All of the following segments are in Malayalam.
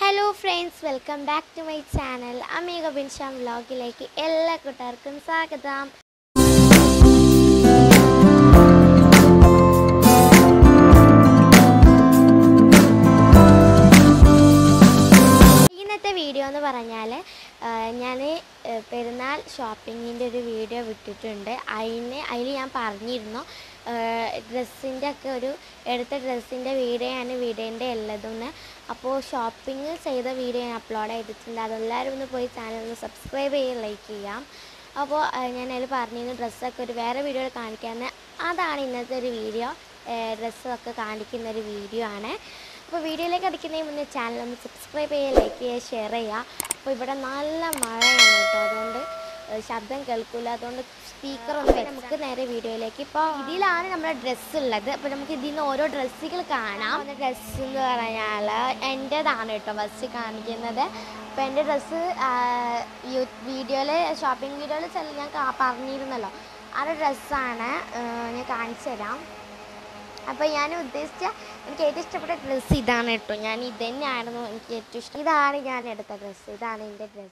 hello friends welcome back to my channel Ameeka Binsham വ്ലോഗിലേക്ക് എല്ലാ കൂട്ടുകാർക്കും സ്വാഗതം ഇന്നത്തെ വീഡിയോ എന്ന് പറഞ്ഞാൽ ഞാൻ പെരുന്നാൾ ഷോപ്പിങ്ങിൻ്റെ ഒരു വീഡിയോ വിട്ടിട്ടുണ്ട് അതിന് അതിൽ ഞാൻ പറഞ്ഞിരുന്നു ഡ്രസ്സിൻ്റെ ഒക്കെ ഒരു എടുത്ത ഡ്രസ്സിൻ്റെ വീഡിയോ ആണ് വീഡിയോൻ്റെ ഉള്ളതെന്ന് അപ്പോൾ ഷോപ്പിംഗ് ചെയ്ത വീഡിയോ ഞാൻ അപ്ലോഡ് ചെയ്തിട്ടുണ്ട് അതെല്ലാവരും ഒന്ന് പോയി ചാനൽ ഒന്ന് സബ്സ്ക്രൈബ് ചെയ്യുക ലൈക്ക് ചെയ്യാം അപ്പോൾ ഞാൻ അതിൽ പറഞ്ഞിരുന്നു ഡ്രസ്സൊക്കെ ഒരു വേറെ വീഡിയോയിൽ കാണിക്കാമെന്ന് അതാണ് ഇന്നത്തെ ഒരു വീഡിയോ ഡ്രസ്സൊക്കെ കാണിക്കുന്ന ഒരു വീഡിയോ ആണ് അപ്പോൾ വീഡിയോയിലേക്ക് അടിക്കുന്നതിന് മുന്നേ ചാനൽ ഒന്ന് സബ്സ്ക്രൈബ് ചെയ്യുക ലൈക്ക് ചെയ്യുക ഷെയർ ചെയ്യുക അപ്പോൾ ഇവിടെ നല്ല മഴയാണ് കേട്ടോ അതുകൊണ്ട് ഏഹ് ശബ്ദം കേൾക്കില്ല അതുകൊണ്ട് സ്പീക്കർ ഒന്ന് വെച്ച് നമുക്ക് നേരെ വീഡിയോയിലേക്ക് ഇപ്പോൾ ഇതിലാണ് നമ്മുടെ ഡ്രസ്സ് ഉള്ളത് അപ്പോൾ നമുക്ക് ഇതിൽ നിന്ന് ഓരോ ഡ്രസ്സുകൾ കാണാം ഡ്രസ്സ് എന്ന് പറഞ്ഞാൽ എൻ്റേതാണ് കേട്ടോ ഫസ്റ്റ് കാണിക്കുന്നത് അപ്പോൾ എൻ്റെ ഡ്രസ്സ് വീഡിയോയിൽ ഷോപ്പിംഗ് വീഡിയോയിൽ ചില ഞാൻ കാ- പറഞ്ഞിരുന്നല്ലോ ആ ഒരു ഡ്രസ്സാണ് ഞാൻ കാണിച്ചു തരാം അപ്പോൾ ഞാൻ ഉദ്ദേശിച്ച എനിക്ക് ഏറ്റവും ഇഷ്ടപ്പെട്ട ഡ്രസ്സ് ഇതാണ് കേട്ടോ ഞാൻ ഇത് തന്നെയായിരുന്നു എനിക്ക് ഏറ്റവും ഇഷ്ടം ഇതാണ് ഞാൻ എടുത്ത ഡ്രസ്സ് ഇതാണ് എൻ്റെ ഡ്രസ്സ്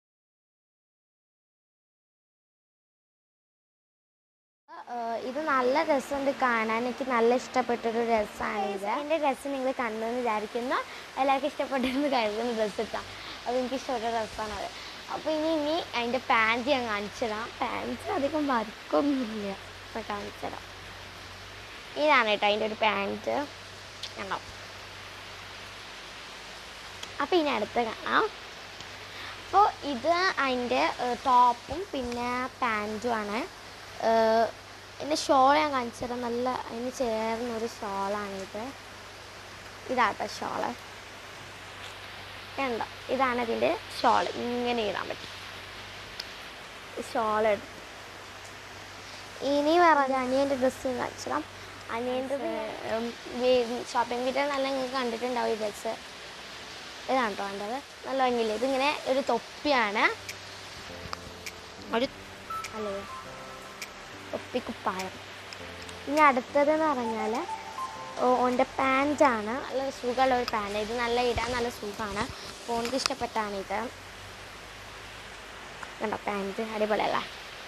ഇത് നല്ല രസമുണ്ട് കാണാൻ എനിക്ക് നല്ല ഇഷ്ടപ്പെട്ടൊരു ഡ്രസ്സാണ് ഇത് എൻ്റെ ഡ്രസ്സ് നിങ്ങൾ കണ്ടെന്ന് വിചാരിക്കുന്നു എല്ലാവർക്കും ഇഷ്ടപ്പെട്ടെന്ന് കരുതുന്ന ഡ്രസ്സ് ഇട്ടാം അപ്പോൾ എനിക്ക് ഇഷ്ടപ്പെട്ട ഡ്രസ്സാണ് അത് അപ്പോൾ ഇനി ഇനി അതിൻ്റെ പാൻറ്റ് ഞാൻ കാണിച്ചു തരാം പാൻറ്റ് അധികം വർക്കൊന്നുമില്ല അപ്പോൾ കാണിച്ചു തരാം ഇതാണ് കേട്ടോ അതിൻ്റെ ഒരു പാൻറ്റ് കണ്ടോ അപ്പോൾ ഇനി അടുത്ത് കാണാം അപ്പോൾ ഇത് അതിൻ്റെ ടോപ്പും പിന്നെ പാൻറ്റുമാണ് എൻ്റെ ഷോൾ ഞാൻ കാണിച്ചു തരാം നല്ല അതിന് ചേർന്നൊരു ഷോളാണിത് ഇതാട്ടോ ഷോള് കണ്ടോ ഇതാണ് ഇതിൻ്റെ ഷോൾ ഇങ്ങനെ ഇടാൻ പറ്റും ഷോൾ എടുത്ത് ഇനി പറഞ്ഞ അനിയൻ്റെ ഡ്രസ്സ് കാണിച്ചിടാം അനിയൻ്റെ ഷോപ്പിംഗ് വീട്ടിൽ നല്ല നിങ്ങൾക്ക് കണ്ടിട്ടുണ്ടാവും ഈ ഡ്രസ്സ് ഇതാണ് കേട്ടോ വേണ്ടത് നല്ല ഭംഗിയില്ല ഇതിങ്ങനെ ഒരു തൊപ്പിയാണ് ഒരു അല്ലേ തൊപ്പിക്കുപ്പായം ഇനി അടുത്തതെന്ന് പറഞ്ഞാൽ ഓൻ്റെ പാൻറ്റാണ് നല്ല സുഖമുള്ള ഒരു പാൻറ്റ് ഇത് നല്ല ഇടാൻ നല്ല സുഖമാണ് അപ്പോൾ എനിക്ക് ഇഷ്ടപ്പെട്ടാണ് ഇത് കണ്ടോ പാൻറ്റ് അടിപൊളിയല്ലേ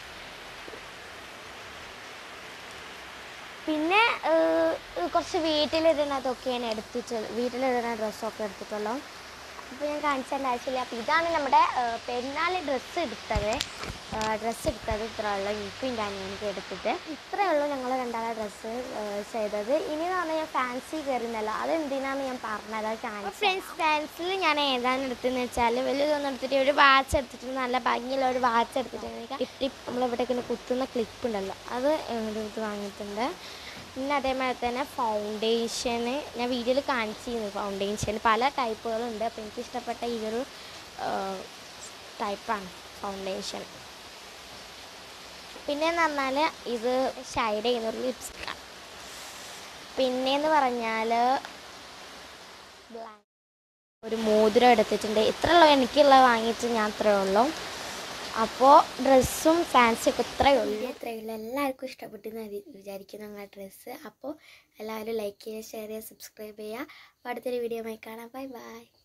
പിന്നെ ഏഹ്, കുറച്ച് വീട്ടിലിടുന്നതൊക്കെയാണ് എടുത്തിട്ട് വീട്ടിലിടുന്ന ഡ്രസ്സൊക്കെ എടുത്തിട്ടുള്ളൂ അപ്പോൾ ഞാൻ കാണിച്ചതിൻ്റെ ആവശ്യമില്ല അപ്പോൾ ഇതാണ് നമ്മുടെ ഏഹ്, പെരുന്നാൾ ഡ്രസ്സ് എടുത്തത് ഡ്രസ്സ് എടുത്തത് ഇത്ര ഉള്ളൂ എനിക്കും എൻ്റെ അനിയനിക്ക് എടുത്തിട്ട് ഇത്രയേ ഉള്ളൂ ഞങ്ങൾ രണ്ടാളെ ഡ്രസ്സ് ചെയ്തത് ഇനി എന്ന് പറഞ്ഞാൽ ഞാൻ ഫാൻസി കയറുന്നല്ലോ അത് എന്തിനാന്ന് ഞാൻ പറഞ്ഞത് അത് കാണിച്ചു ഫ്രണ്ട്സ് ഫാൻസിൽ ഞാൻ ഏതാണ് എടുത്തതെന്ന് വെച്ചാൽ വലിയതൊന്നും എടുത്തിട്ട് ഒരു വാച്ച് എടുത്തിട്ട് നല്ല ഭംഗിയുള്ള ഒരു വാച്ച് എടുത്തിട്ട് ടിപ്പ് നമ്മളിവിടെ ഇങ്ങനെ കുത്തുന്ന ക്ലിപ്പ് ഉണ്ടല്ലോ അത് എടുത്ത് വാങ്ങിയിട്ടുണ്ട് പിന്നെ അതേമാതിരി തന്നെ ഫൗണ്ടേഷന് ഞാൻ വീഡിയോയിൽ കാണിച്ചിരുന്നു ഫൗണ്ടേഷൻ പല ടൈപ്പുകളുണ്ട് അപ്പോൾ എനിക്ക് ഇഷ്ടപ്പെട്ട ഈ ഒരു ടൈപ്പാണ് ഫൗണ്ടേഷൻ പിന്നെന്ന് പറഞ്ഞാൽ ഇത് ഷൈഡ് ചെയ്യുന്ന ഒരു ലിപ്സ്റ്റിക്കാണ് പിന്നെന്ന് പറഞ്ഞാൽ ഒരു മോതിരം എടുത്തിട്ടുണ്ട് ഇത്രയുള്ള എനിക്കുള്ള വാങ്ങിയിട്ട് ഞാൻ അത്രയേ ഉള്ളൂ അപ്പോൾ ഡ്രസ്സും ഫാൻസൊക്കെ ഇത്രയേ ഉള്ളൂ ഇത്രയേ ഉള്ളൂ എല്ലാവർക്കും ഇഷ്ടപ്പെട്ടെന്ന് വി- വിചാരിക്കുന്നു ഞങ്ങളുടെ ഡ്രസ്സ് അപ്പോൾ എല്ലാവരും ലൈക്ക് ചെയ്യുക ഷെയർ ചെയ്യുക സബ്സ്ക്രൈബ് ചെയ്യുക അപ്പോൾ അടുത്തൊരു വീഡിയോ കാണാം ബൈ ബൈ